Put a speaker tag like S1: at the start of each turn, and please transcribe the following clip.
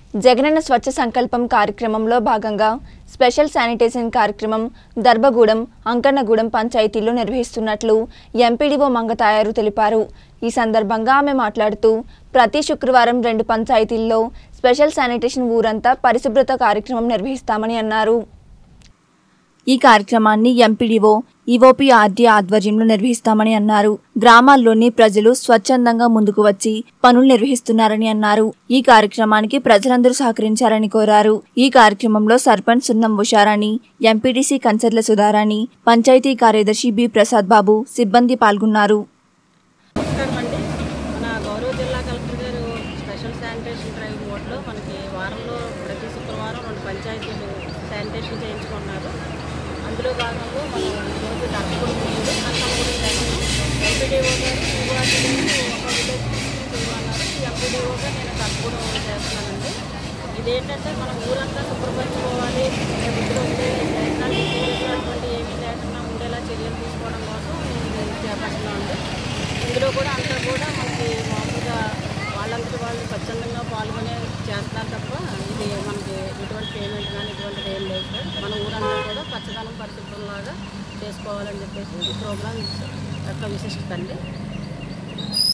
S1: జగనన్న స్వచ్ఛ సంకల్పం కార్యక్రమంలో భాగంగా స్పెషల్ శానిటేషన్ కార్యక్రమం దర్భగూడెం అంకన్నగూడెం పంచాయతీల్లో నిర్వహిస్తున్నట్లు ఎంపీడీఓ మంగతాయారు తెలిపారు ఈ సందర్భంగా ఆమె మాట్లాడుతూ ప్రతి శుక్రవారం రెండు పంచాయతీల్లో స్పెషల్ శానిటేషన్ ఊరంతా పరిశుభ్రత కార్యక్రమం నిర్వహిస్తామని అన్నారు ఈ కార్యక్రమాన్ని ఎంపీడీఓ ఈఓపీఆర్డీ ఆధ్వర్యంలో నిర్వహిస్తామని అన్నారు గ్రామాల్లోని ప్రజలు స్వచ్ఛందంగా ముందుకు వచ్చి పనులు నిర్వహిస్తున్నారని అన్నారు ఈ కార్యక్రమానికి ప్రజలందరూ సహకరించారని కోరారు ఈ కార్యక్రమంలో సర్పంచ్ సున్నం ఉషారాణి ఎంపీటీసీ కంచర్ల సుధారాణి పంచాయతీ కార్యదర్శి బి ప్రసాద్ బాబు సిబ్బంది పాల్గొన్నారు
S2: నమస్కారం అండి మన గౌరవ జిల్లా కలెక్టర్ గారు స్పెషల్ శానిటేషన్ డ్రైవ్ మోడ్లో మనకి వారంలో ప్రతి శుక్రవారం రెండు పంచాయతీలు శానిటేషన్ చేయించుకున్నారు అందులో భాగంలో మనం ఈరోజు దర్శకుడు ముందు అన్నమూడి ఎంపీడీఓ గారు యువతి ఒక విలేజ్ చేయమన్నారు ఈ ఎంపీడీఓగా నేను దర్శకుడు చేస్తున్నానండి ఇదేంటంటే మనం ఊరంతా శుభ్రపరచుకోవాలి ఇందులో ఉండే ఎట్లాంటి పూలు అటువంటి ఏమీ లేకుండా ఉండేలా చర్యలు తీసుకోవడం కోసం ఇది చేపడుతున్నామండి ఇందులో కూడా అంతా కూడా మనకి మామూలుగా వాళ్ళంతటి వాళ్ళు స్వచ్ఛందంగా పాల్గొనే చేస్తున్నారు తప్ప ఇది మనకి ఎటువంటి పేమెంట్ కానీ ఇటువంటిది ఏం లేదు సార్ మన ఊరంతా కూడా పచ్చదనం పరిశుభ్రంలాగా చేసుకోవాలని చెప్పేసి ఈ ప్రోగ్రామ్ యొక్క విశిష్టత అండి